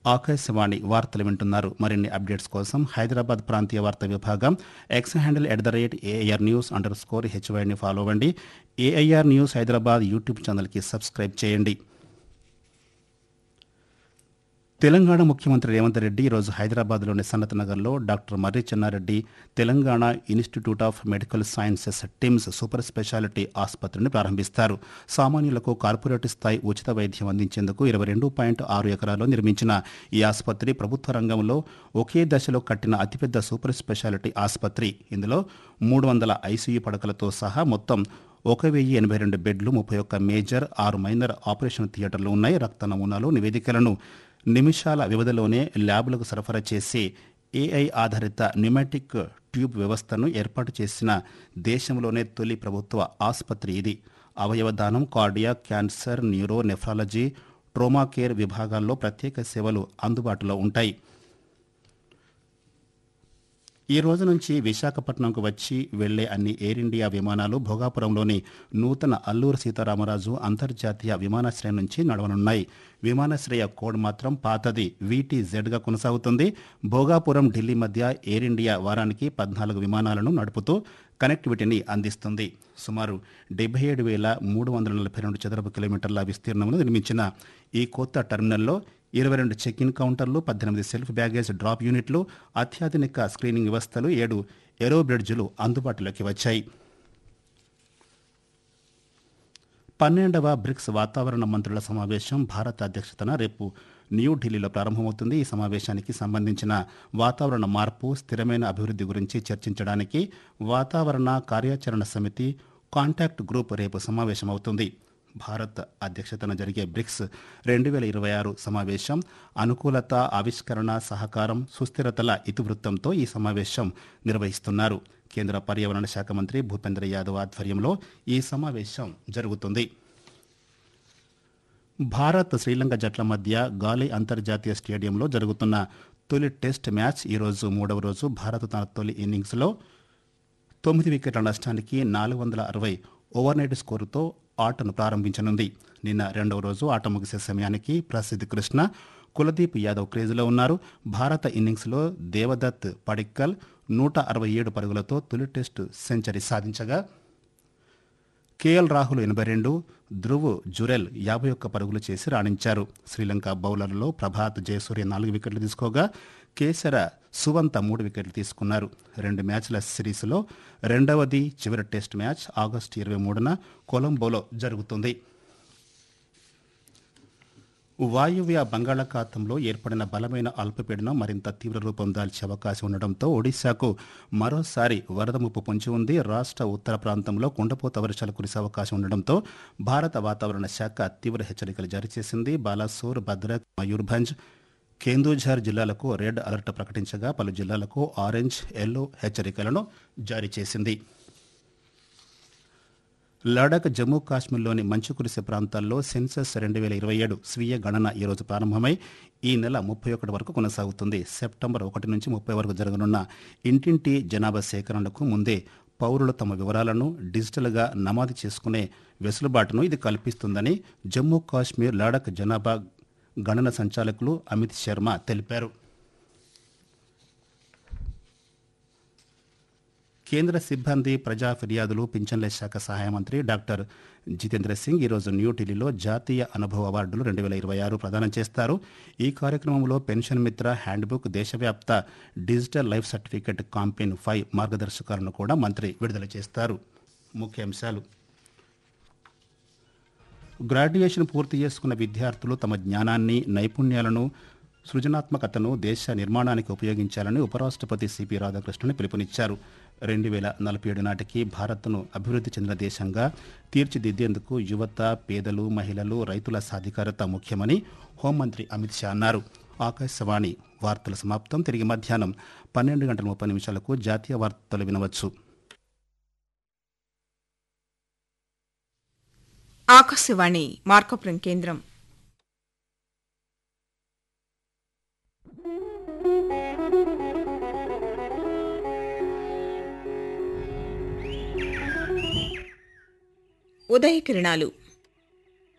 ఆకాశవాణి వార్తలు వింటున్నారు మరిన్ని అప్డేట్స్ కోసం హైదరాబాద్ ప్రాంతీయ వార్తా విభాగం X handle at the rate AIR news under score హెచ్వైని follow అవ్వండి ఏఐఆర్ న్యూస్ హైదరాబాద్ యూట్యూబ్ ఛానల్కి సబ్స్క్రైబ్ చేయండి తెలంగాణ ముఖ్యమంత్రి రేవంత్ రెడ్డి ఈరోజు హైదరాబాద్లోని సనత్ నగర్లో doctor Marri Chennareddy Telangana institute of medical sciences TIMS super speciality ఆసుపత్రిని ప్రారంభిస్తారు సామాన్యులకు కార్పొరేట్ స్థాయి ఉచిత వైద్యం అందించేందుకు ఇరవై రెండు పాయింట్ ఆరు ఎకరాల్లో నిర్మించిన ఈ ఆసుపత్రి ప్రభుత్వ రంగంలో ఒకే దశలో కట్టిన అతిపెద్ద సూపర్ స్పెషాలిటీ ఆసుపత్రి ఇందులో మూడు వందల ఐసీయూ పడకలతో సహా మొత్తం ఒక వెయ్యి ఎనభై రెండు బెడ్లు ముప్పై ఒక్క మేజర్ ఆరు మైనర్ ఆపరేషన్ థియేటర్లు ఉన్నాయి రక్త నమూనాలు నివేదికలను నిమిషాల వ్యవధిలోనే ల్యాబ్లకు సరఫరా చేసి ఏఐ ఆధారిత న్యూమాటిక్ ట్యూబ్ వ్యవస్థను ఏర్పాటు చేసిన దేశంలోనే తొలి ప్రభుత్వ ఆసుపత్రి ఇది అవయవ దానం cardiac cancer neuro nephrology trauma care విభాగాల్లో ప్రత్యేక సేవలు అందుబాటులో ఉంటాయి ఈ రోజు నుంచి విశాఖపట్నంకు వచ్చి వెళ్లే అన్ని ఎయిర్ ఇండియా విమానాలు భోగాపురంలోని నూతన అల్లూరు సీతారామరాజు అంతర్జాతీయ విమానాశ్రయం నుంచి నడవనున్నాయి విమానాశ్రయ కోడ్ మాత్రం పాతది వీటీజెడ్గా కొనసాగుతుంది భోగాపురం ఢిల్లీ మధ్య ఎయిర్ ఇండియా వారానికి పద్నాలుగు విమానాలను నడుపుతూ కనెక్టివిటీని అందిస్తుంది సుమారు డెబ్బై ఏడు వేల మూడు వందల నలభై రెండు చదరపు కిలోమీటర్ల విస్తీర్ణంలో నిర్మించిన ఈ కొత్త టెర్మినల్లో ఇరవై రెండు చెక్ ఇన్ కౌంటర్లు పద్దెనిమిది సెల్ఫ్ బ్యాగేజ్ డ్రాప్ యూనిట్లు అత్యాధునిక స్క్రీనింగ్ వ్యవస్థలు ఏడు ఏరో బ్రిడ్జ్లు అందుబాటులోకి వచ్చాయి పన్నెండవ బ్రిక్స్ వాతావరణ మంత్రుల సమావేశం భారత అధ్యక్షతన రేపు న్యూఢిల్లీలో ప్రారంభమవుతుంది ఈ సమావేశానికి సంబంధించిన వాతావరణ మార్పు స్థిరమైన అభివృద్ధి గురించి చర్చించడానికి వాతావరణ కార్యాచరణ సమితి కాంటాక్ట్ గ్రూప్ రేపు సమావేశమవుతుంది భారత్ అధ్యక్షతన జరిగే బ్రిక్స్ రెండు వేల ఇరవై ఆరు సమావేశం అనుకూలత ఆవిష్కరణ సహకారం సుస్థిరతల ఇతివృత్తంతో ఈ సమావేశం నిర్వహిస్తున్నారు కేంద్ర పర్యావరణ శాఖ మంత్రి భూపేంద్ర యాదవ్ ఆధ్వర్యంలో ఈ సమావేశం జరుగుతుంది భారత్ శ్రీలంక జట్ల మధ్య గాలి అంతర్జాతీయ స్టేడియంలో జరుగుతున్న తొలి టెస్ట్ మ్యాచ్ ఈరోజు మూడవ రోజు భారత్ తన తొలి ఇన్నింగ్స్లో తొమ్మిది వికెట్ల నష్టానికి నాలుగు వందల అరవై ఓవర్నైట్ స్కోరుతో ఆటను ప్రారంభించనుంది నిన్న రెండవ రోజు ఆట ముగిసే సమయానికి ప్రసిద్ధ్ కృష్ణ కులదీప్ యాదవ్ క్రేజ్లో ఉన్నారు భారత ఇన్నింగ్స్లో దేవదత్ పడిక్కల్ నూట అరవై ఏడు పరుగులతో తొలి టెస్టు సెంచరీ సాధించగా కేఎల్ రాహుల్ ఎనభై రెండు ధ్రువ్ జురెల్ యాభై ఒక్క పరుగులు చేసి రాణించారు శ్రీలంక బౌలర్లలో ప్రభాత్ జయసూర్య నాలుగు వికెట్లు తీసుకోగా కేసర సువంత మూడు వికెట్లు తీసుకున్నారు రెండు మ్యాచ్ల సిరీస్లో రెండవది చివరి టెస్ట్ మ్యాచ్ ఆగస్టు ఇరవై మూడున కొలంబోలో జరుగుతుంది వాయువ్య బంగాళాఖాతంలో ఏర్పడిన బలమైన అల్పపీడనం మరింత తీవ్ర రూపం దాల్చే అవకాశం ఉండడంతో ఒడిశాకు మరోసారి వరద ముప్పు పొంచి ఉంది రాష్ట్ర ఉత్తర ప్రాంతంలో కుండపోత వర్షాలు కురిసే అవకాశం ఉండడంతో భారత వాతావరణ శాఖ తీవ్ర హెచ్చరికలు జారీ చేసింది బాలాసోర్ భద్రక్ మయూర్భంజ్ కేందూఝర్ జిల్లాలకు రెడ్ అలర్ట్ ప్రకటించగా పలు జిల్లాలకు ఆరెంజ్ ఎల్లో హెచ్చరికలను జారీ చేసింది లడాక్ జమ్మూ కాశ్మీర్లోని మంచు కురిసే ప్రాంతాల్లో సెన్సస్ రెండు వేల ఇరవై ఏడు స్వీయ గణన ఈరోజు ప్రారంభమై ఈ నెల ముప్పై ఒకటి వరకు కొనసాగుతుంది సెప్టెంబర్ ఒకటి నుంచి ముప్పై వరకు జరగనున్న ఇంటింటి జనాభా సేకరణకు ముందే పౌరులు తమ వివరాలను డిజిటల్గా నమోదు చేసుకునే వెసులుబాటును ఇది కల్పిస్తుందని జమ్మూ కాశ్మీర్ లడాక్ జనాభా గణన సంచాలకులు అమిత్ శర్మ తెలిపారు కేంద్ర సిబ్బంది ప్రజా ఫిర్యాదులు పింఛన్ల శాఖ సహాయ మంత్రి డాక్టర్ జితేంద్ర సింగ్ ఈరోజు న్యూఢిల్లీలో జాతీయ అనుభవ అవార్డులు రెండు వేల ఇరవై ఆరు ప్రదానం చేస్తారు ఈ కార్యక్రమంలో పెన్షన్ మిత్ర హ్యాండ్బుక్ దేశవ్యాప్త digital life certificate campaign five మార్గదర్శకాలను కూడా మంత్రి విడుదల చేస్తారు ముఖ్యాంశాలు గ్రాడ్యుయేషన్ పూర్తి చేసుకున్న విద్యార్థులు తమ జ్ఞానాన్ని నైపుణ్యాలను సృజనాత్మకతను దేశ నిర్మాణానికి ఉపయోగించాలని ఉపరాష్ట్రపతి సిపి రాధాకృష్ణన్ పిలుపునిచ్చారు రెండు వేల నలభై ఏడు నాటికి భారత్ను అభివృద్ధి చెందిన దేశంగా తీర్చిదిద్దేందుకు యువత పేదలు మహిళలు రైతుల సాధికారత ముఖ్యమని హోంమంత్రి అమిత్ షా అన్నారు ఆకాశవాణి వార్తల సమాప్తం తిరిగి మధ్యాహ్నం పన్నెండు గంటల ముప్పై నిమిషాలకు జాతీయ వార్తలు వినవచ్చు ఆకాశవాణి మార్కపురం కేంద్రం ఉదయ కిరణాలు